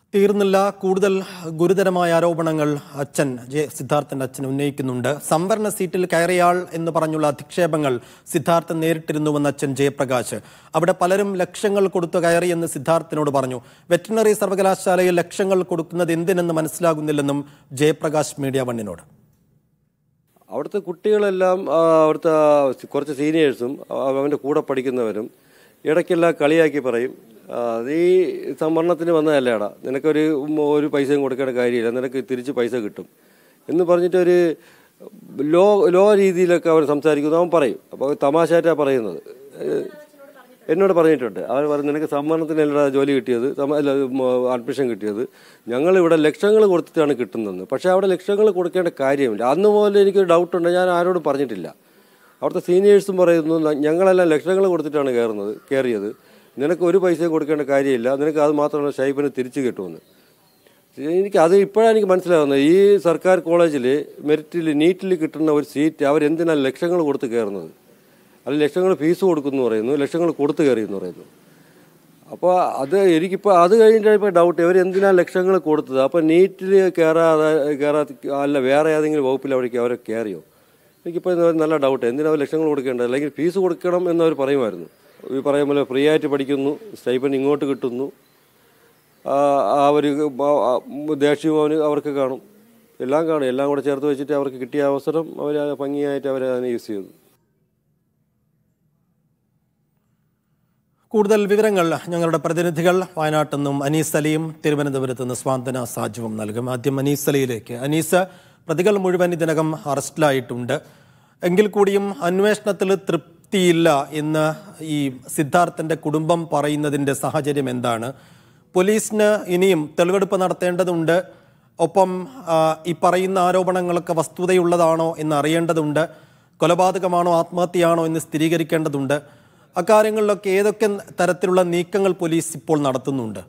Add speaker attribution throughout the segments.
Speaker 1: തീർന്നില്ല കൂടുതൽ ഗുരുതരമായ ആരോപണങ്ങൾ അച്ഛൻ ജെ സിദ്ധാർത്ഥന്റെ അച്ഛൻ ഉന്നയിക്കുന്നുണ്ട് സംവരണ സീറ്റിൽ കയറിയാൾ എന്ന് പറഞ്ഞുള്ള അധിക്ഷേപങ്ങൾ സിദ്ധാർത്ഥൻ നേരിട്ടിരുന്നുവെന്ന് അച്ഛൻ ജയപ്രകാശ് അവിടെ പലരും ലക്ഷങ്ങൾ കൊടുത്തു കയറിയെന്ന് സിദ്ധാർത്ഥിനോട് പറഞ്ഞു വെറ്റിനറി സർവകലാശാലയിൽ ലക്ഷങ്ങൾ കൊടുക്കുന്നത് എന്തിനെന്ന് മനസ്സിലാകുന്നില്ലെന്നും ജയപ്രകാശ് മീഡിയ വണ്ണിനോട്
Speaker 2: അവിടുത്തെ കുട്ടികളെല്ലാം ആ, അവിടുത്തെ ആ, കുറച്ച് സീനിയേഴ്സും ആ, അവൻ്റെ കൂടെ പഠിക്കുന്നവരും ഇടയ്ക്കെല്ലാം കളിയാക്കി പറയും ആ, നീ സംവരണത്തിന് വന്നതല്ലേടാ നിനക്കൊരു ഉം, ഒരു പൈസയും കൊടുക്കേണ്ട കാര്യമില്ല നിനക്ക് തിരിച്ച് പൈസ കിട്ടും എന്ന് പറഞ്ഞിട്ട് ഒരു ലോ ലോ രീതിയിലൊക്കെ അവർ സംസാരിക്കുന്നു അവൻ പറയും അപ്പോൾ തമാശയായിട്ടാണ് പറയുന്നത് ഏഹ്, എന്നോട് പറഞ്ഞിട്ടുണ്ട് അവർ പറഞ്ഞു നിനക്ക് സംവരണത്തിനല്ല ജോലി കിട്ടിയത് സമ- അല്ല അഡ്മിഷൻ കിട്ടിയത് ഞങ്ങൾ ഇവിടെ ലക്ഷങ്ങൾ കൊടുത്തിട്ടാണ് കിട്ടുന്നത് പക്ഷേ അവിടെ ലക്ഷങ്ങൾ കൊടുക്കേണ്ട കാര്യമില്ല അന്ന് മുതൽ എനിക്കൊരു ഡൗട്ടുണ്ട് ഞാൻ ആരോടും പറഞ്ഞിട്ടില്ല അവിടുത്തെ സീനിയേഴ്സും പറയുന്നു "ന- ഞങ്ങളെല്ലാം ലക്ഷങ്ങൾ കൊടുത്തിട്ടാണ് കയറുന്നത് കയറിയത് നിനക്ക് ഒരു പൈസയും കൊടുക്കേണ്ട കാര്യമില്ല നിനക്ക് അത് മാത്രമല്ല ഷൈപ്പിന് തിരിച്ചു കിട്ടുമെന്ന് എനിക്ക് അത് ഇപ്പോഴാണ് എനിക്ക് മനസ്സിലാവുന്നത് ഈ സർക്കാർ കോളേജിൽ മെറിറ്റിൽ നീറ്റിൽ കിട്ടുന്ന ഒരു സീറ്റ് അവരെന്തിനാണ് ലക്ഷങ്ങൾ കൊടുത്ത് കയറുന്നത് അത് ലക്ഷങ്ങൾ ഫീസ് കൊടുക്കുന്നു പറയുന്നു ലക്ഷങ്ങൾ കൊടുത്ത് കയറിയെന്ന് പറയുന്നു അപ്പോൾ അത് എനിക്കിപ്പോൾ അത് കഴിഞ്ഞിപ്പോൾ ഡൗട്ട് ഇവർ എന്തിനാ ലക്ഷങ്ങൾ കൊടുത്തത് അപ്പോൾ നീറ്റിൽ കയറാതെ കയറാതെ അല്ല വേറെ ഏതെങ്കിലും വകുപ്പിൽ അവിടേക്ക് അവർ കയറിയോ എനിക്കിപ്പോൾ ഇത് നല്ല ഡൗട്ട് എന്തിനാ അവർ ലക്ഷങ്ങൾ കൊടുക്കേണ്ടത് അല്ലെങ്കിൽ ഫീസ് കൊടുക്കണം എന്നവർ പറയുമായിരുന്നു ഈ പറയും പോലെ ഫ്രീ ആയിട്ട് പഠിക്കുന്നു സ്റ്റൈപ്പൻ ഇങ്ങോട്ട് കിട്ടുന്നു ആ ആ ഒരു ബ- ആ ദേഷ്യവും അവന് അവർക്ക് കാണും എല്ലാം കാണും എല്ലാം കൂടെ ചേർത്ത് വെച്ചിട്ട് അവർക്ക് കിട്ടിയ അവസരം അവർ ഭംഗിയായിട്ട് അവർ അതിനെ യൂസ് ചെയ്തു
Speaker 1: കൂടുതൽ വിവരങ്ങൾ ഞങ്ങളുടെ പ്രതിനിധികൾ വയനാട്ടിൽ നിന്നും അനീസ് അലിയും തിരുവനന്തപുരത്ത് നിന്ന് സ്വാന്തന സാജുവും നൽകും ആദ്യം അനീസ് അലിയിലേക്ക് അനീസ് പ്രതികൾ മുഴുവൻ ഇതിനകം അറസ്റ്റിലായിട്ടുണ്ട് എങ്കിൽ കൂടിയും അന്വേഷണത്തിൽ തൃപ്തിയില്ല എന്ന് ഈ സിദ്ധാർത്ഥന്റെ കുടുംബം പറയുന്നതിന്റെ സാഹചര്യം എന്താണ് പോലീസിന് ഇനിയും തെളിവെടുപ്പ് നടത്തേണ്ടതുണ്ട് ഒപ്പം ആ, ഈ പറയുന്ന ആരോപണങ്ങളൊക്കെ വസ്തുതയുള്ളതാണോ എന്ന് അറിയേണ്ടതുണ്ട് കൊലപാതകമാണോ ആത്മഹത്യയാണോ എന്ന് സ്ഥിരീകരിക്കേണ്ടതുണ്ട് അക്കാര്യങ്ങളിലൊക്കെ ഏതൊക്കെ തരത്തിലുള്ള നീക്കങ്ങൾ പോലീസ് ഇപ്പോൾ നടത്തുന്നുണ്ട്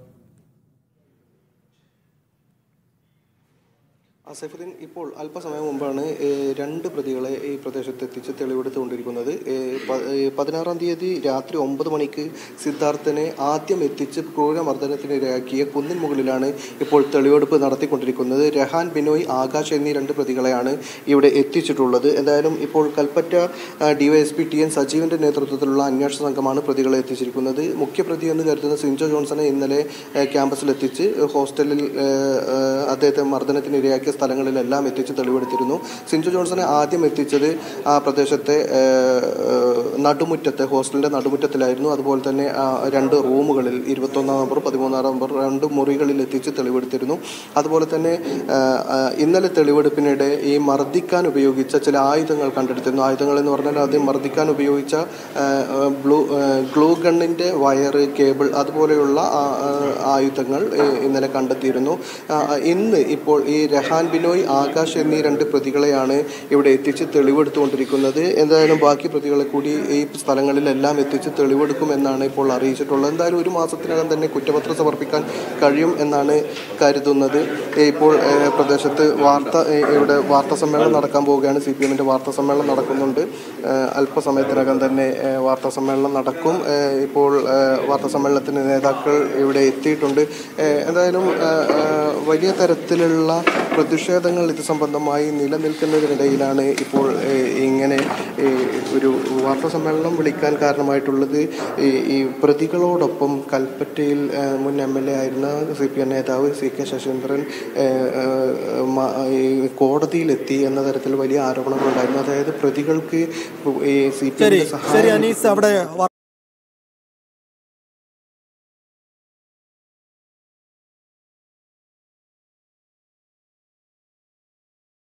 Speaker 3: അസഫുദ്ദീൻ ഇപ്പോൾ അല്പസമയം മുമ്പാണ് ഏഹ്, രണ്ട് പ്രതികളെ ഈ പ്രദേശത്ത് എത്തിച്ച് തെളിവെടുത്തുകൊണ്ടിരിക്കുന്നത് ഏഹ്, പ- ഏഹ്, പതിനാറാം തീയതി രാത്രി ഒമ്പത് മണിക്ക് സിദ്ധാർത്ഥനെ ആദ്യം എത്തിച്ച് ക്രൂരമർദ്ദനത്തിനിരയാക്കിയ കുന്നിൻ മുകളിലാണ് ഇപ്പോൾ തെളിവെടുപ്പ് നടത്തിക്കൊണ്ടിരിക്കുന്നത് രഹാൻ ബിനോയ് ആകാശ് എന്നീ രണ്ട് പ്രതികളെയാണ് ഇവിടെ എത്തിച്ചിട്ടുള്ളത് എന്തായാലും ഇപ്പോൾ കൽപ്പറ്റ ഡിവൈഎസ്പി ടി എൻ സജീവന്റെ നേതൃത്വത്തിലുള്ള അന്വേഷണ സംഘമാണ് പ്രതികളെ എത്തിച്ചിരിക്കുന്നത് മുഖ്യപ്രതി എന്ന് കരുതുന്ന സിൻജോ ജോൺസനെ ഇന്നലെ ഏഹ്, ക്യാമ്പസിലെത്തിച്ച് ഹോസ്റ്റലിൽ ഏഹ്, ഏഹ്, അദ്ദേഹത്തെ മർദ്ദനത്തിനിരയാക്കിയ സ്ഥലങ്ങളിലെല്ലാം എത്തിച്ച് തെളിവെടുത്തിരുന്നു സിൻജോ ജോൺസനെ ആദ്യം എത്തിച്ചത് ആ പ്രദേശത്തെ ഏഹ്, ഏഹ്, നടുമുറ്റത്തെ ഹോസ്റ്റലിന്റെ നടുമുറ്റത്തിലായിരുന്നു അതുപോലെ തന്നെ ആ രണ്ട് റൂമുകളിൽ ഇരുപത്തൊന്നാം നമ്പർ പതിമൂന്നാം നമ്പർ രണ്ട് മുറികളിൽ എത്തിച്ച് തെളിവെടുത്തിരുന്നു അതുപോലെ തന്നെ ഏഹ്, ഏഹ്, ഇന്നലെ തെളിവെടുപ്പിനിടെ ഈ മർദ്ദിക്കാൻ ഉപയോഗിച്ച ചില ആയുധങ്ങൾ കണ്ടെടുത്തിരുന്നു ആയുധങ്ങൾ എന്ന് പറഞ്ഞാൽ ആദ്യം മർദ്ദിക്കാൻ ഉപയോഗിച്ച ഏഹ്, ഏഹ്, ബ്ലൂ ഏഹ്, ഗ്ലൂ ഗണ്ണിന്റെ വയറ് കേബിൾ അതുപോലെയുള്ള ആ, ആ, ആയുധങ്ങൾ ഏഹ്, ഇന്നലെ കണ്ടെത്തിയിരുന്നു ആ, ഇന്ന് ഇപ്പോൾ ഈ രഹാൻ ബിനോയ് ആകാശ് എന്നീ രണ്ട് പ്രതികളെയാണ് ഇവിടെ എത്തിച്ച് തെളിവെടുത്തുകൊണ്ടിരിക്കുന്നത് എന്തായാലും ബാക്കി പ്രതികളെ കൂടി ഈ സ്ഥലങ്ങളിലെല്ലാം എത്തിച്ച് തെളിവെടുക്കുമെന്നാണ് ഇപ്പോൾ അറിയിച്ചിട്ടുള്ളത് എന്തായാലും ഒരു മാസത്തിനകം തന്നെ കുറ്റപത്രം സമർപ്പിക്കാൻ കഴിയും എന്നാണ് കരുതുന്നത് ഏ, ഇപ്പോൾ ഏ, പ്രദേശത്ത് വാർത്ത ഏ, ഇവിടെ വാർത്താ സമ്മേളനം നടക്കാൻ പോവുകയാണ് സി പി എമ്മിൻ്റെ വാർത്താ സമ്മേളനം നടക്കുന്നുണ്ട് ഏ, അല്പസമയത്തിനകം തന്നെ ഏ, വാർത്താ സമ്മേളനം നടക്കും ഏ, ഇപ്പോൾ ഏ, വാർത്താ സമ്മേളനത്തിന് നേതാക്കൾ ഇവിടെ എത്തിയിട്ടുണ്ട് ഏ, എന്തായാലും ഏ, ഏ, വലിയ തരത്തിലുള്ള പ്രതിഷേധങ്ങൾ ഇത് സംബന്ധമായി നിലനിൽക്കുന്നതിനിടയിലാണ് ഇപ്പോൾ ഏ, ഇങ്ങനെ ഏ, ഒരു വാർത്താ സമ്മേളനം വിളിക്കാൻ കാരണമായിട്ടുള്ളത് ഈ ഈ പ്രതികളോടൊപ്പം കൽപ്പറ്റയിൽ ഏ, മുൻ എം എൽ എ ആയിരുന്ന സി പി എം നേതാവ് സി കെ ശശീന്ദ്രൻ ഏ, ഏ, മ- ഈ കോടതിയിലെത്തി എന്ന തരത്തിൽ വലിയ ആരോപണങ്ങളുണ്ടായിരുന്നു അതായത് പ്രതികൾക്ക് ഈ സി പി
Speaker 1: ശരി
Speaker 3: എമ്മിന്റെ
Speaker 1: ശരി അനീസ് അവിടെ